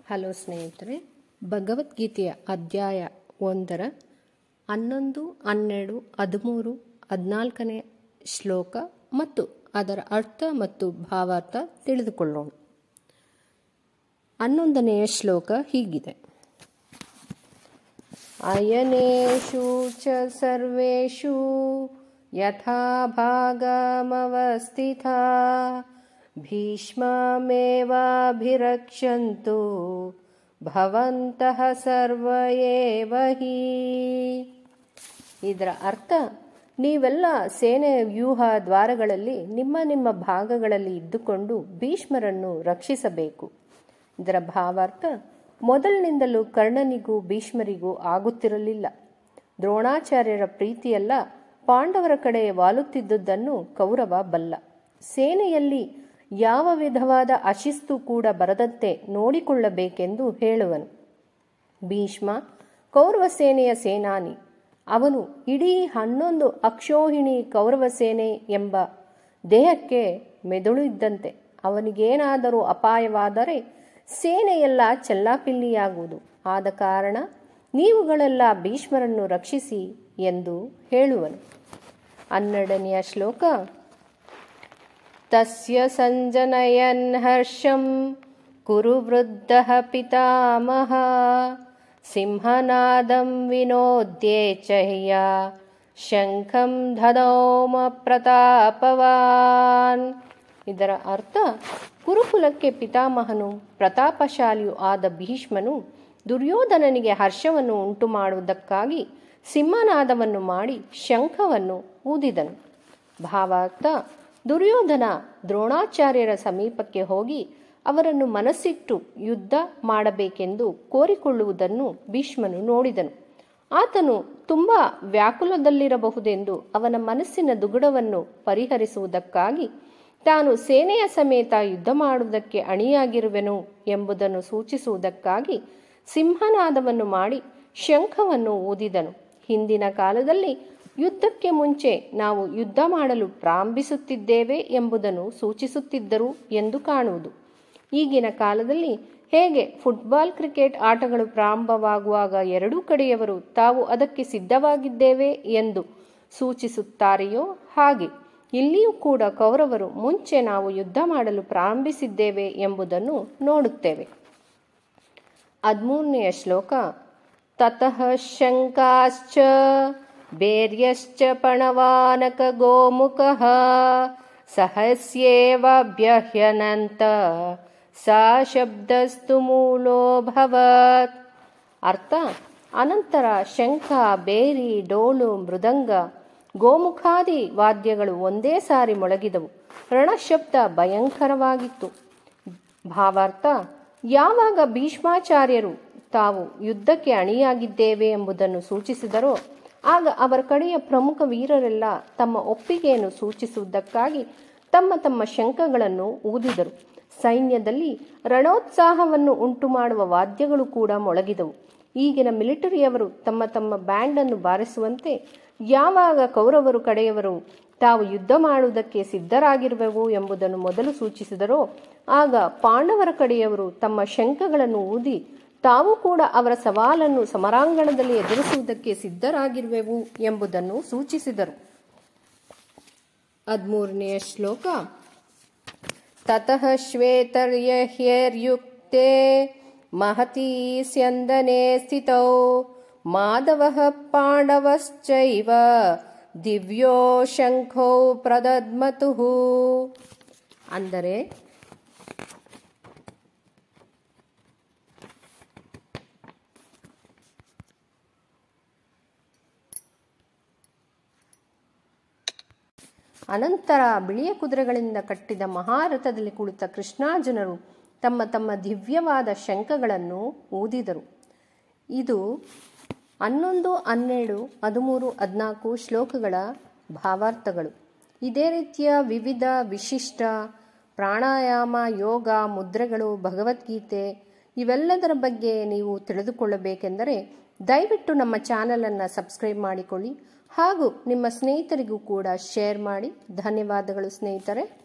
hello ಸ್ನೇಹಿತರೆ ಭಗವದ್ಗೀತೆಯ ಅಧ್ಯಾಯ ಒಂದರ ಹನ್ನೊಂದು ಹನ್ನೆರಡು ಹದಿಮೂರು ಹದಿನಾಲ್ಕನೇ ಶ್ಲೋಕ ಮತ್ತು ಅದರ ಅರ್ಥ ಮತ್ತು ಭಾವಾರ್ಥ ತಿಳಿದುಕೊಳ್ಳೋಣ ಹನ್ನೊಂದನೆಯ ಶ್ಲೋಕ ಹೀಗಿದೆ ಅಯನೇಷು ಚ ಸರ್ವೇಷು ಯಥಾ ಭಾಗಮವಸ್ಥಿತಾ ಭೀಷ್ಮಮೇವಾಭಿರಕ್ಷಂತು ಭವಂತಹ ಸರ್ವ ಏವ ಹಿ ಇದರ ಅರ್ಥ ನೀವೆಲ್ಲ ಸೇನೆಯ ವ್ಯೂಹ ದ್ವಾರಗಳಲ್ಲಿ ನಿಮ್ಮ ನಿಮ್ಮ ಭಾಗಗಳಲ್ಲಿ ಇದ್ದುಕೊಂಡು ಭೀಷ್ಮರನ್ನು ರಕ್ಷಿಸಬೇಕು ಇದರ ಭಾವಾರ್ಥ ಮೊದಲಿನಿಂದಲೂ ಕರ್ಣನಿಗೂ ಭೀಷ್ಮರಿಗೂ ಆಗುತ್ತಿರಲಿಲ್ಲ ದ್ರೋಣಾಚಾರ್ಯರ ಪ್ರೀತಿಯೆಲ್ಲ ಪಾಂಡವರ ಕಡೆ ವಾಲುತ್ತಿದ್ದುದನ್ನು ಕೌರವ ಬಲ್ಲ ಸೇನೆಯಲ್ಲಿ ಯಾವ ವಿಧವಾದ ಅಶಿಸ್ತು ಕೂಡ ಬರದಂತೆ ನೋಡಿಕೊಳ್ಳಬೇಕೆಂದು ಹೇಳುವನು ಭೀಷ್ಮ ಕೌರವ ಸೇನೆಯ ಸೇನಾನಿ ಅವನು ಇಡೀ ಹನ್ನೊಂದು ಅಕ್ಷೋಹಿಣಿ ಕೌರವ ಸೇನೆ ಎಂಬ ದೇಹಕ್ಕೆ ಮೆದುಳು ಇದ್ದಂತೆ ಅವನಿಗೇನಾದರೂ ಅಪಾಯವಾದರೆ ಸೇನೆಯೆಲ್ಲ ಚೆಲ್ಲಾಪಿಲ್ಲಿಯಾಗುವುದು ಆದ ಕಾರಣ ನೀವುಗಳೆಲ್ಲ ಭೀಷ್ಮರನ್ನು ರಕ್ಷಿಸಿ ಎಂದು ಹೇಳುವನು ಹನ್ನೆರಡನೆಯ ಶ್ಲೋಕ ತಸ್ಯ ಸಂಜನಯನ್ ಹರ್ಷಂ ಕುರು ವೃದ್ಧ ಪಿತಾಮಹ ಸಿಂಹನಾದಂ ವಿನೋದ್ಯೇಚಹ್ಯ ಶಂಖಂ ಧದೌಮ ಪ್ರತಾಪವಾನ್ ಇದರ ಅರ್ಥ ಕುರುಕುಲಕ್ಕೆ ಪಿತಾಮಹನು ಪ್ರತಾಪಶಾಲಿಯೂ ಆದ ಭೀಷ್ಮನು ದುರ್ಯೋಧನನಿಗೆ ಹರ್ಷವನ್ನು ಉಂಟು ಮಾಡುವುದಕ್ಕಾಗಿ ಸಿಂಹನಾದವನ್ನು ಮಾಡಿ ಶಂಖವನ್ನು ಊದಿದನು ಭಾವಾರ್ಥ ದುರ್ಯೋಧನ ದ್ರೋಣಾಚಾರ್ಯರ ಸಮೀಪಕ್ಕೆ ಹೋಗಿ ಅವರನ್ನು ಮನಸ್ಸಿಟ್ಟು ಯುದ್ಧ ಮಾಡಬೇಕೆಂದು ಕೋರಿಕೊಳ್ಳುವುದನ್ನು ಭೀಷ್ಮನು ನೋಡಿದನು ಆತನು ತುಂಬ ವ್ಯಾಕುಲದಲ್ಲಿರಬಹುದೆಂದು ಅವನ ಮನಸ್ಸಿನ ದುಗುಡವನ್ನು ಪರಿಹರಿಸುವುದಕ್ಕಾಗಿ ತಾನು ಸೇನೆಯ ಸಮೇತ ಯುದ್ಧ ಮಾಡುವುದಕ್ಕೆ ಅಣಿಯಾಗಿರುವೆನು ಎಂಬುದನ್ನು ಸೂಚಿಸುವುದಕ್ಕಾಗಿ ಸಿಂಹನಾದವನ್ನು ಮಾಡಿ ಶಂಖವನ್ನು ಊದಿದನು ಹಿಂದಿನ ಕಾಲದಲ್ಲಿ ಯುದ್ಧಕ್ಕೆ ಮುಂಚೆ ನಾವು ಯುದ್ಧ ಮಾಡಲು ಪ್ರಾರಂಭಿಸುತ್ತಿದ್ದೇವೆ ಎಂಬುದನ್ನು ಸೂಚಿಸುತ್ತಿದ್ದರು ಎಂದು ಕಾಣುವುದು ಈಗಿನ ಕಾಲದಲ್ಲಿ ಹೇಗೆ ಫುಟ್ಬಾಲ್ ಕ್ರಿಕೆಟ್ ಆಟಗಳು ಪ್ರಾರಂಭವಾಗುವಾಗ ಎರಡೂ ಕಡೆಯವರು ತಾವು ಅದಕ್ಕೆ ಸಿದ್ಧವಾಗಿದ್ದೇವೆ ಎಂದು ಸೂಚಿಸುತ್ತಾರೆಯೋ ಹಾಗೆ ಇಲ್ಲಿಯೂ ಕೂಡ ಕೌರವರು ಮುಂಚೆ ನಾವು ಯುದ್ಧ ಮಾಡಲು ಪ್ರಾರಂಭಿಸಿದ್ದೇವೆ ಎಂಬುದನ್ನು ನೋಡುತ್ತೇವೆ ಹದಿಮೂರನೆಯ ಶ್ಲೋಕ ತತಃ ಶಂಕಾಶ್ಚ ಬೇರ್ಯಶ್ಚ ಪಣವಾನಕ ಗೋಮುಖ ಸಹಸ್ಯೇವಾಭ್ಯಹ್ಯನಂತ ಸಾ ಶಬ್ದಸ್ತು ಮೂಲೋಭವತ್ ಅರ್ಥ ಅನಂತರ ಶಂಖ ಬೇರಿ ಡೋಲು ಮೃದಂಗ ಗೋಮುಖಾದಿ ವಾದ್ಯಗಳು ಒಂದೇ ಸಾರಿ ಮೊಳಗಿದವು ರಣಶಬ್ದ ಭಯಂಕರವಾಗಿತ್ತು ಭಾವಾರ್ಥ ಯಾವಾಗ ಭೀಷ್ಮಾಚಾರ್ಯರು ತಾವು ಯುದ್ಧಕ್ಕೆ ಅಣಿಯಾಗಿದ್ದೇವೆ ಎಂಬುದನ್ನು ಸೂಚಿಸಿದರೋ ಆಗ ಅವರ ಕಡೆಯ ಪ್ರಮುಖ ವೀರರೆಲ್ಲ ತಮ್ಮ ಒಪ್ಪಿಗೆಯನ್ನು ಸೂಚಿಸುವುದಕ್ಕಾಗಿ ತಮ್ಮ ತಮ್ಮ ಶಂಖಗಳನ್ನು ಊದಿದರು ಸೈನ್ಯದಲ್ಲಿ ರಣೋತ್ಸಾಹವನ್ನು ಉಂಟು ಮಾಡುವ ವಾದ್ಯಗಳು ಕೂಡ ಮೊಳಗಿದವು ಈಗಿನ ಮಿಲಿಟರಿಯವರು ತಮ್ಮ ತಮ್ಮ ಬ್ಯಾಂಡನ್ನು ಬಾರಿಸುವಂತೆ ಯಾವಾಗ ಕೌರವರು ಕಡೆಯವರು ತಾವು ಯುದ್ಧ ಮಾಡುವುದಕ್ಕೆ ಸಿದ್ಧರಾಗಿರುವೆವು ಎಂಬುದನ್ನು ಮೊದಲು ಸೂಚಿಸಿದರೋ ಆಗ ಪಾಂಡವರ ಕಡೆಯವರು ತಮ್ಮ ಶಂಖಗಳನ್ನು ಊದಿ ತಾವು ಕೂಡ ಅವರ ಸವಾಲನ್ನು ಸಮರಾಂಗಣದಲ್ಲಿ ಎದುರಿಸುವುದಕ್ಕೆ ಸಿದ್ಧರಾಗಿರುವೆವು ಎಂಬುದನ್ನು ಸೂಚಿಸಿದರು ಹದಿಮೂರನೆಯ ಶ್ಲೋಕ ತತಃ ಶ್ವೇತರ್ಯಹ್ಯರ್ಯುಕ್ತೆ ಮಹತೀ ಸ್ಯಂದನೆ ಸ್ಥಿತೌ ಮಾಧವ ಪಾಂಡವಶ್ಚೈವ ದಿವ್ಯೋ ಶಂಖೌ ಪ್ರದದ್ಮತು ಅಂದರೆ ಅನಂತರ ಬಿಳಿಯ ಕುದುರೆಗಳಿಂದ ಕಟ್ಟಿದ ಮಹಾರಥದಲ್ಲಿ ಕುಳಿತ ಕೃಷ್ಣಾರ್ಜುನರು ತಮ್ಮ ತಮ್ಮ ದಿವ್ಯವಾದ ಶಂಖಗಳನ್ನು ಊದಿದರು ಇದು ಹನ್ನೊಂದು ಹನ್ನೆರಡು ಹದಿಮೂರು ಹದಿನಾಲ್ಕು ಶ್ಲೋಕಗಳ ಭಾವಾರ್ಥಗಳು ಇದೇ ರೀತಿಯ ವಿವಿಧ ವಿಶಿಷ್ಟ ಪ್ರಾಣಾಯಾಮ ಯೋಗ ಮುದ್ರೆಗಳು ಭಗವದ್ಗೀತೆ ಇವೆಲ್ಲದರ ಬಗ್ಗೆ ನೀವು ತಿಳಿದುಕೊಳ್ಳಬೇಕೆಂದರೆ ದಯವಿಟ್ಟು ನಮ್ಮ ಚಾನಲನ್ನು ಸಬ್ಸ್ಕ್ರೈಬ್ ಮಾಡಿಕೊಳ್ಳಿ ಹಾಗೂ ನಿಮ್ಮ ಸ್ನೇಹಿತರಿಗೂ ಕೂಡ ಶೇರ್ ಮಾಡಿ ಧನ್ಯವಾದಗಳು ಸ್ನೇಹಿತರೆ